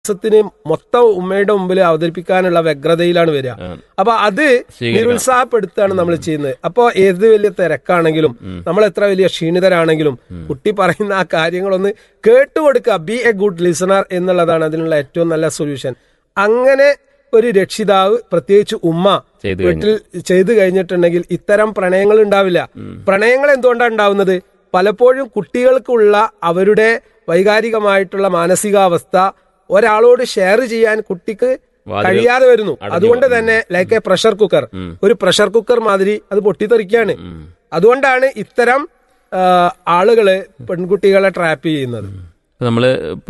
ത്തിന് മൊത്തം ഉമ്മയുടെ മുമ്പിൽ അവതരിപ്പിക്കാനുള്ള വ്യഗ്രതയിലാണ് വരിക ആ. അപ്പൊ അത് സ്വീകരിക്കണം. നിരുത്സാഹപ്പെടുത്തുകയാണ് നമ്മൾ ചെയ്യുന്നത് അപ്പൊ ഏത് വലിയ തിരക്കാണെങ്കിലും നമ്മൾ എത്ര വലിയ ക്ഷീണിതരാണെങ്കിലും കുട്ടി പറയുന്ന ആ കാര്യങ്ങളൊന്ന് കേട്ടുകൊടുക്കുക ബി എ ഗുഡ് ലിസണർ എന്നുള്ളതാണ് അതിനുള്ള ഏറ്റവും നല്ല സൊല്യൂഷൻ അങ്ങനെ ഒരു രക്ഷിതാവ് പ്രത്യേകിച്ച് ഉമ്മ ചെയ്തു വീട്ടിൽ ചെയ്തു കഴിഞ്ഞിട്ടുണ്ടെങ്കിൽ ഇത്തരം പ്രണയങ്ങൾ ഉണ്ടാവില്ല പ്രണയങ്ങൾ എന്തുകൊണ്ടാണ് ഉണ്ടാവുന്നത് പലപ്പോഴും കുട്ടികൾക്കുള്ള അവരുടെ വൈകാരികമായിട്ടുള്ള മാനസികാവസ്ഥ ഒരാളോട് ഷെയർ ചെയ്യാൻ കുട്ടിക്ക് വാതിൽ കഴിയാതെ വരുന്നു അടഞ്ഞു അതുകൊണ്ട് തന്നെ ലൈക്ക് എ പ്രഷർ കുക്കർ ഒരു പ്രഷർ കുക്കർ മാതിരി അത് പൊട്ടിത്തെറിക്കുകയാണ് അതുകൊണ്ടാണ് ഇത്തരം ആ, ആളുകള് പെൺകുട്ടികളെ ട്രാപ്പ് ചെയ്യുന്നത് നമ്മൾ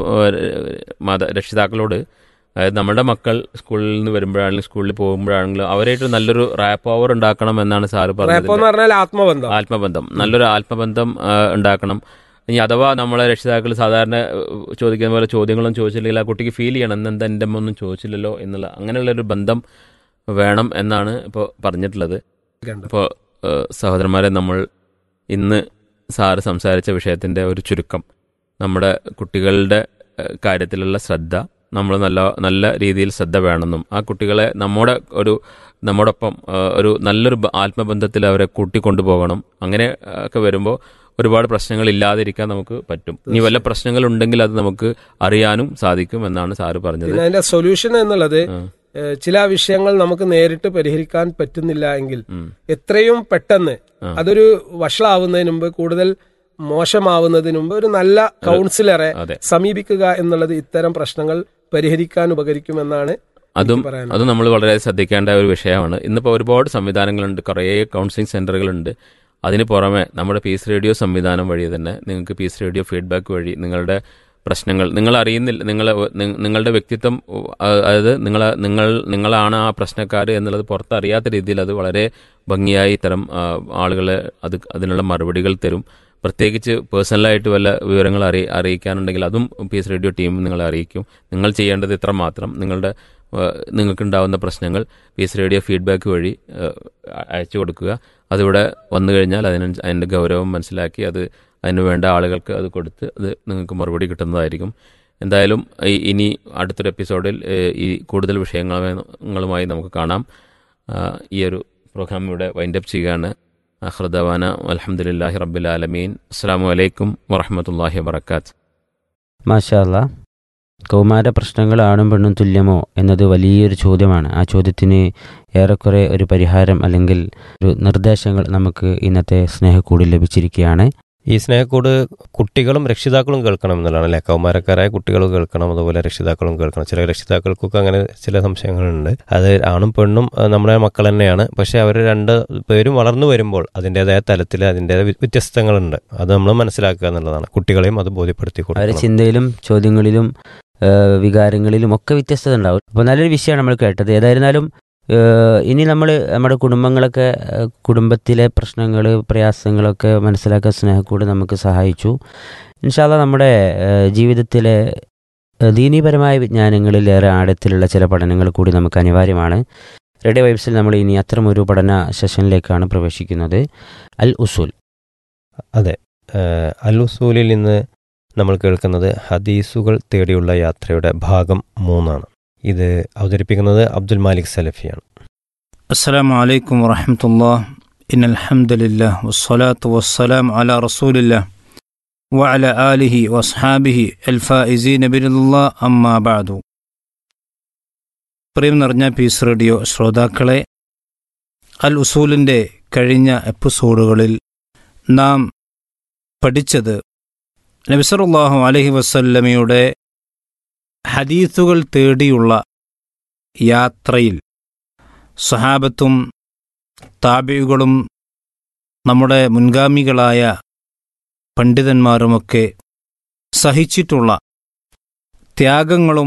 മാത രക്ഷിതാക്കളോട് അതായത് നമ്മുടെ മക്കൾ സ്കൂളിൽ നിന്ന് വരുമ്പോഴാണെങ്കിലും സ്കൂളിൽ പോകുമ്പോഴാണെങ്കിലും അവരായിട്ട് നല്ലൊരു റാപ്പ് ഓവർ ഉണ്ടാക്കണം എന്നാണ് സാറ് പറഞ്ഞത് റാപ്പോ എന്ന് പറഞ്ഞാൽ ആത്മബന്ധം ആത്മബന്ധം നല്ലൊരു ആത്മബന്ധം ആ, ഉണ്ടാക്കണം ഇനി അഥവാ നമ്മളെ രക്ഷിതാക്കൾ സാധാരണ ഏഹ്, ചോദിക്കുന്ന പോലെ ചോദ്യങ്ങളൊന്നും ചോദിച്ചില്ലെങ്കിൽ ആ കുട്ടിക്ക് ഫീൽ ചെയ്യണം ഇന്നെന്താ എൻ്റെ അമ്മ ഒന്നും ചോദിച്ചില്ലല്ലോ എന്നുള്ള അങ്ങനെയുള്ളൊരു ബന്ധം വേണം എന്നാണ് ഇപ്പോൾ പറഞ്ഞിട്ടുള്ളത് അപ്പോൾ സഹോദരന്മാരെ നമ്മൾ ഇന്ന് സാറ് സംസാരിച്ച വിഷയത്തിൻ്റെ ഒരു ചുരുക്കം നമ്മുടെ കുട്ടികളുടെ ഏഹ്, കാര്യത്തിലുള്ള ശ്രദ്ധ നമ്മൾ നല്ല നല്ല രീതിയിൽ ശ്രദ്ധ വേണമെന്നും ആ കുട്ടികളെ നമ്മുടെ ഒരു നമ്മോടൊപ്പം ഏഹ്, ഒരു നല്ലൊരു ബ- ആത്മബന്ധത്തിൽ അവരെ കൂട്ടിക്കൊണ്ടുപോകണം അങ്ങനെ ഏഹ്, ഒക്കെ വരുമ്പോൾ ഒരുപാട് പ്രശ്നങ്ങൾ ഇല്ലാതിരിക്കാൻ നമുക്ക് പറ്റും ഇനി വല്ല പ്രശ്നങ്ങൾ ഉണ്ടെങ്കിൽ അത് നമുക്ക് അറിയാനും സാധിക്കും എന്നാണ് സാറ് പറഞ്ഞത് പിന്നെ അതിന്റെ സൊല്യൂഷൻ എന്നുള്ളത് ആ. ഏഹ്, ചില വിഷയങ്ങൾ നമുക്ക് നേരിട്ട് പരിഹരിക്കാൻ പറ്റുന്നില്ല എങ്കിൽ ഉം. എത്രയും പെട്ടെന്ന് ആ. അതൊരു വഷളാവുന്നതിന് മുമ്പ് കൂടുതൽ മോശമാവുന്നതിന് മുമ്പ് ഒരു നല്ല കൗൺസിലറെ അതെ സമീപിക്കുക എന്നുള്ളത് ഇത്തരം പ്രശ്നങ്ങൾ പരിഹരിക്കാൻ ഉപകരിക്കുമെന്നാണ് അതും എനിക്ക് പറയാനുള്ളത്. അതും നമ്മൾ വളരെ ശ്രദ്ധിക്കേണ്ട ഒരു വിഷയമാണ് ഇന്നിപ്പോൾ ഒരുപാട് സംവിധാനങ്ങളുണ്ട് കുറേ കൗൺസിലിംഗ് സെന്ററുകളുണ്ട് അതിന് പുറമെ നമ്മുടെ പീസ് റേഡിയോ സംവിധാനം വഴി തന്നെ നിങ്ങൾക്ക് പീസ് റേഡിയോ ഫീഡ്ബാക്ക് വഴി നിങ്ങളുടെ പ്രശ്നങ്ങൾ നിങ്ങൾ അറിയുന്നില്ല നിങ്ങൾ നിങ്ങളുടെ വ്യക്തിത്വം ഉ, ആ- അതായത് നിങ്ങൾ നിങ്ങൾ നിങ്ങളാണ് ആ പ്രശ്നക്കാർ എന്നുള്ളത് പുറത്തറിയാത്ത രീതിയിൽ അത് വളരെ ഭംഗിയായി ഇത്തരം ആ, ആളുകളെ അത് അതിനുള്ള മറുപടികൾ തരും പ്രത്യേകിച്ച് പേഴ്സണലായിട്ട് വല്ല വിവരങ്ങൾ അറിയി അറിയിക്കാനുണ്ടെങ്കിൽ അതും പീസ് റേഡിയോ ടീം നിങ്ങളെ അറിയിക്കും നിങ്ങൾ ചെയ്യേണ്ടത് ഇത്ര മാത്രം നിങ്ങളുടെ ഏഹ്, നിങ്ങൾക്കുണ്ടാവുന്ന പ്രശ്നങ്ങൾ പീസ് റേഡിയോ ഫീഡ്ബാക്ക് വഴി ഏഹ്, അയച്ചു കൊടുക്കുക അതിവിടെ വന്നു കഴിഞ്ഞാൽ അതിന് അതിൻ്റെ ഗൗരവം മനസ്സിലാക്കി അത് അതിന് വേണ്ട ആളുകൾക്ക് അത് കൊടുത്ത് അത് നിങ്ങൾക്ക് മറുപടി കിട്ടുന്നതായിരിക്കും എന്തായാലും ഈ- ഇനി അടുത്തൊരു എപ്പിസോഡിൽ ഏഹ്, ഈ കൂടുതൽ വിഷയങ്ങളുമായി നമുക്ക് കാണാം ആഹ്, ഈ ഒരു പ്രോഗ്രാം ഇവിടെ വൈൻഡപ്പ് ചെയ്യുകയാണ് അഹ്റദവാന അലഹമുല്ലാഹി റബ്ബിൽ ആലമീൻ അസ്സാം വലൈക്കും വറഹമത്തല്ലാഹി വാബർക്കാത്ത് മാഷാല്ല കൗമാര പ്രശ്നങ്ങൾ ആണും പെണ്ണും തുല്യമോ എന്നത് വലിയൊരു ചോദ്യമാണ് ആ ചോദ്യത്തിന് ഏറെക്കുറെ ഒരു പരിഹാരം അല്ലെങ്കിൽ ഒരു നിർദ്ദേശങ്ങൾ നമുക്ക് ഇന്നത്തെ സ്നേഹക്കൂടിൽ ലഭിച്ചിരിക്കുകയാണ് ഈ സ്നേഹക്കൂട് കുട്ടികളും രക്ഷിതാക്കളും കേൾക്കണം എന്നുള്ളതാണ് അല്ലെ കൗമാരക്കാരായ കുട്ടികളും കേൾക്കണം അതുപോലെ രക്ഷിതാക്കളും കേൾക്കണം ചില രക്ഷിതാക്കൾക്കൊക്കെ അങ്ങനെ ചില സംശയങ്ങളുണ്ട് അത് ആണും പെണ്ണും ആ, നമ്മുടെ മക്കൾ തന്നെയാണ് പക്ഷെ അവർ രണ്ട് പേരും വളർന്നു വരുമ്പോൾ അതിൻ്റെതായ തലത്തിൽ അതിൻ്റെതായ വ്യ- വ്യത്യസ്തങ്ങളുണ്ട് അത് നമ്മൾ മനസ്സിലാക്കുക എന്നുള്ളതാണ് കുട്ടികളെയും അത് ബോധ്യപ്പെടുത്തി അവരുടെ കൊടുക്കണം ചിന്തയിലും ചോദ്യങ്ങളിലും ആ, വികാരങ്ങളിലും ഒക്കെ വ്യത്യസ്തത ഉണ്ടാവും അപ്പോൾ നല്ലൊരു വിഷയമാണ് നമ്മൾ കേട്ടത് ഏതായിരുന്നാലും ആ, ഇനി നമ്മൾ നമ്മുടെ കുടുംബങ്ങളൊക്കെ ആ, കുടുംബത്തിലെ പ്രശ്നങ്ങൾ പ്രയാസങ്ങളൊക്കെ മനസ്സിലാക്കാൻ സ്നേഹക്കൂട് നമുക്ക് സഹായിച്ചു ഇൻഷാല്ല നമ്മുടെ ആ, ജീവിതത്തിലെ ആ, ദീനീപരമായ വിജ്ഞാനങ്ങളിൽ ഏറെ ആഴത്തിലുള്ള ചില പഠനങ്ങൾ കൂടി നമുക്ക് അനിവാര്യമാണ് റേഡിയോ വൈബ്സിൽ നമ്മൾ ഇനി അത്തരമൊരു പഠന സെഷനിലേക്കാണ് പ്രവേശിക്കുന്നത് അൽ ഉസൂൽ അതെ ഏഹ് അൽ ഉസൂലിൽ നിന്ന് നമ്മൾ കേൾക്കുന്നത് ഹദീസുകൾ തേടിയുള്ള യാത്രയുടെ ഭാഗം മൂന്നാണ് ഇത് അവതരിപ്പിക്കുന്നത് അബ്ദുൽ മാലിക് സലഫിയാണ് السلام عليكم ورحمة الله إن الحمد لله والصلاة والسلام على رسول الله وعلى آله وأصحابه الفائزين برضا الله أما بعد പ്രിയം നിറഞ്ഞ പീസ് റേഡിയോ ശ്രോതാക്കളെ അൽ ഉസൂലിൻ്റെ കഴിഞ്ഞ എപ്പിസോഡുകളിൽ നാം പഠിച്ചത് നബിസറുല്ലാഹു അലഹി വസല്ലമയുടെ ഹദീസുകൾ തേടിയുള്ള യാത്രയിൽ സഹാബത്തും താബിയുകളും നമ്മുടെ മുൻഗാമികളായ പണ്ഡിതന്മാരുമൊക്കെ സഹിച്ചിട്ടുള്ള ത്യാഗങ്ങളും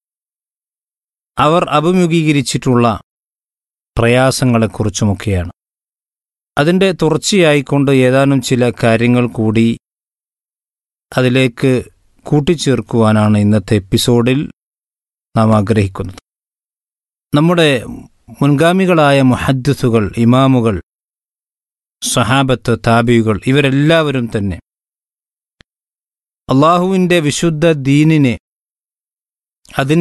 അവർ അഭിമുഖീകരിച്ചിട്ടുള്ള പ്രയാസങ്ങളെക്കുറിച്ചുമൊക്കെയാണ് അതിൻ്റെ തുടർച്ചയായിക്കൊണ്ട് ഏതാനും ചില കാര്യങ്ങൾ കൂടി അതിലേക്ക് കൂട്ടിച്ചേർക്കുവാനാണ് ഇന്നത്തെ എപ്പിസോഡിൽ നാം ആഗ്രഹിക്കുന്നത് നമ്മുടെ മുൻഗാമികളായ മുഹദ്ദിസുകൾ ഇമാമുകൾ സഹാബത്ത് താബിയുകൾ ഇവരെല്ലാവരും തന്നെ അള്ളാഹുവിൻ്റെ വിശുദ്ധ ദീനിനെ അതിൻ്റെ